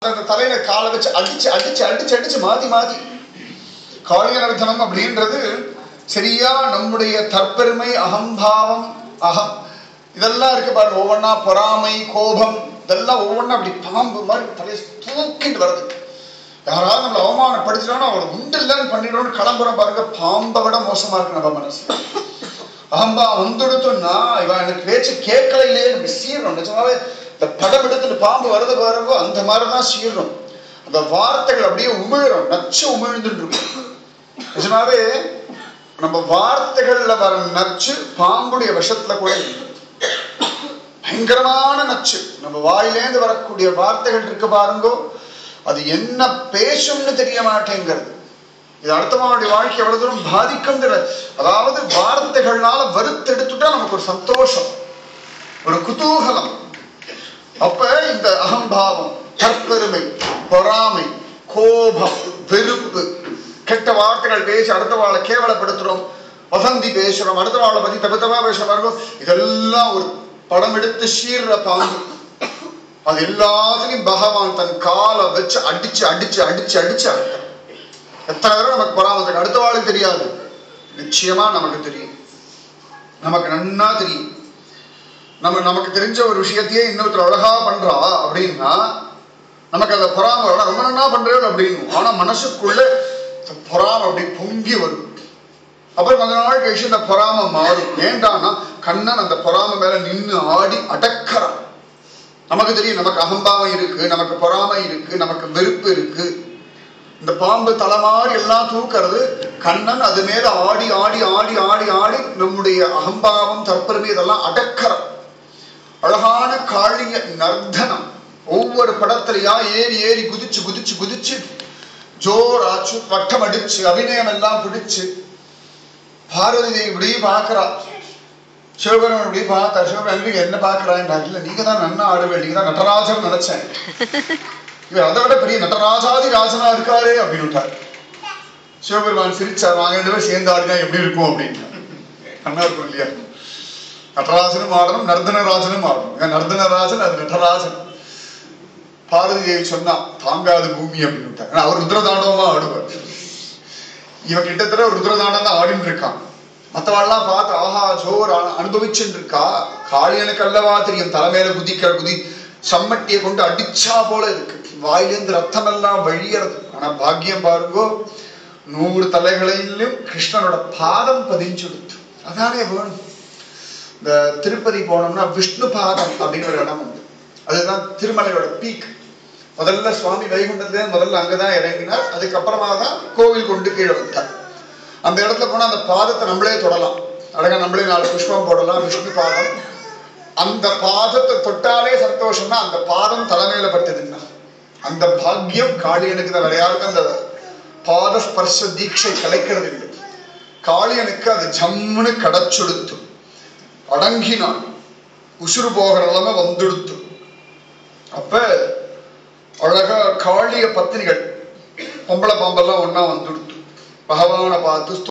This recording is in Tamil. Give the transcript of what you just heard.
அந்த தலையில காலை வச்சு அடிச்சு அடிச்சு அடிச்சு அடிச்சு மாத்தி மாத்தி காளியனர்தனம் அப்படின்றது சரியா நம்முடைய தற்பெருமை அகம்பாவம் அகம் இதெல்லாம் இருக்கு பாருங்க ஒவ்வொன்றா பொறாமை கோபம் இதெல்லாம் ஒவ்வொன்றா அப்படி பாம்பு மாதிரி தலையை தூக்கிட்டு வருது யாராவது நம்மளை அவமானப்படுத்தினோம்னா அவளை உண்டு இல்லைன்னு பண்ணிடணும்னு கிளம்புறோம் பாருங்க பாம்பை விட மோசமா இருக்கு நம்ம மனசு அகம்பா வந்துடுத்தோம்னா இவன் எனக்கு பேச்சு கேட்கல இல்லையே நம்ம சீரணும் நிஜமாவே இந்த படம் எடுத்துட்டு பாம்பு வருது பாருங்க அந்த மாதிரி தான் சீரணும் அந்த வார்த்தைகள் அப்படியே உமிழுறோம் நச்சு உமிழ்ந்துட்டு இருக்கும் நிஜமாவே நம்ம வார்த்தைகள்ல வர நச்சு பாம்புடைய விஷத்துல கூட இல்லை. பயங்கரமான நச்சு நம்ம வாயிலேந்து வரக்கூடிய வார்த்தைகள் இருக்கு பாருங்கோ அது என்ன பேசும்னு தெரிய மாட்டேங்கிறது இது அடுத்தவனுடைய வாழ்க்கை எவ்வளவு தூரம் பாதிக்கும் தெரியாது அதாவது வார்த்தைகள்னால வறுத்தெடுத்துட்டா நமக்கு ஒரு சந்தோஷம் ஒரு குதூகலம் அப்ப இந்த அகம்பாவம் தற்பெருமை பொறாமை கோபம் வெறுப்பு கெட்ட வார்த்தைகள் பேசி அடுத்த வாழை கேவலப்படுத்துறோம் வசந்தி பேசுறோம் அடுத்த வாழை பத்தி தவித்தமா பேசுற பாருங்க இதெல்லாம் ஒரு படம் எடுத்து சீர்ற பாம்பு அது எல்லாத்துலயும் பகவான் தன் காலை வச்சு அடிச்சு அடிச்சு அடிச்சு அடிச்சு அறுக்கிறான் எத்தனை தடவை நமக்கு பொறாமத்துக்கு அடுத்த வாளுக்கு தெரியாது நிச்சயமா நமக்கு தெரியும் நமக்கு நன்னா தெரியும் நம்ம நமக்கு தெரிஞ்ச ஒரு விஷயத்தையே இன்னொருத்தர் அழகா பண்றா அப்படின்னா நமக்கு அந்த பொறாம வரும். ரொம்ப நன்னா பண்றேன் அப்படின்னு ஆனா மனசுக்குள்ள இந்த பொறாம அப்படி பொங்கி வரும் அப்புறம் கொஞ்ச நாள் கழிச்சு இந்த பொறாம மாறும் ஏண்டான்னா கண்ணன் அந்த பொறாம மேல நின்னு ஆடி அடக்கறான் நமக்கு தெரியும் நமக்கு அகம்பாவம் இருக்கு நமக்கு பொறாமை இருக்கு நமக்கு வெறுப்பு இருக்கு இந்த பாம்பு தலைமாறி எல்லாம் தூக்கிறது கண்ணன் அது மேல ஆடி ஆடி ஆடி ஆடி ஆடி நம்முடைய அகம்பாவம் தற்பெருமை இதெல்லாம் அடக்கறம் அழகான காளிய நர்த்தனம் ஒவ்வொரு படத்துலயா ஏறி ஏறி குதிச்சு குதிச்சு குதிச்சு ஜோராச்சு வட்டம் அடிச்சு அபிநயம் எல்லாம் பிடிச்சு பார்வதி தேவி இப்படி பார்க்கறா சிவபெருமன் இப்படி பார்த்தா சிவபெருமன் என்ன பார்க்கறாங்க இல்ல நீங்க தான் நன்னா ஆடுவே நீங்க தான் நடராஜர் நினைச்சேன் இவர் அதை விட பெரிய நடராஜாதி ராஜனா இருக்காரே அப்படின்னு விட்டார் சிவபெருமான் சிரிச்சார் நாங்க ரெண்டு பேரும் சேர்ந்து ஆடினா எப்படி இருக்கும் அப்படின்னு நல்லா இருக்கும் இல்லையா நடராஜனும் ஆடணும் நர்தனராஜனும் ஆடணும் ஏன் நர்தனராஜன் அது நடராஜன் பார்வதி தேவி சொன்னா தாங்காது பூமி அப்படின்னு விட்டார் ஆனா அவர் ருத்ரதாண்டவமா ஆடுவார் இவன் கிட்டத்தட்ட ஒரு ருத்ரதாண்டம் தான் ஆடின்னு இருக்கான் மத்தவாள்லாம் பார்த்து ஆஹா ஜோர் அனு- அனுபவிச்சுட்டு இருக்கா காளியனுக்கு அல்லவா தெரியும் தலைமையில குதிக்கிற குதி சம்மட்டியை கொண்டு அடிச்சா போல இருக்கு வாயிலிருந்து ரத்தம் எல்லாம் வழியறது ஆனா பாக்கியம் பாருங்கோ நூறு தலைகளிலும் கிருஷ்ணனோட பாதம் பதிஞ்சுடுத்து அதானே வேணும் இந்த திருப்பதி போனோம்னா விஷ்ணு பாதம் அப்படின்னு ஒரு இடம் உண்டு அதுதான் திருமலையோட பீக் முதல்ல சுவாமி வைகுண்டத்துல முதல்ல அங்கதான் இறங்கினார் அதுக்கப்புறமா தான் கோவில் கொண்டு கீழே விட்டார் அந்த இடத்துல போனா அந்த பாதத்தை நம்மளே தொடலாம் அழகா நம்மளே நாலு புஷ்பம் போடலாம் விஷ்ணு பாதம் அந்த பாதத்தை தொட்டாலே சந்தோஷம்னா அந்த பாதம் தலைமையில பட்டதுன்னா அந்த பாக்கியம் காளியனுக்கு தான் வேற யாருக்கும் அந்த பாத ஸ்பர்ஷ தீட்சை கிடைக்கிறது இல்லை காளியனுக்கு அது ஜம்முன்னு கடச்சுடுத்து அடங்கினான் உசுறு போகிற நிலைமை வந்துடுத்து அப்ப அழகா காளிய பத்தினிகள் பொம்பளை பாம்பெல்லாம் ஒண்ணா வந்துடுத்து பகவானை பார்த்து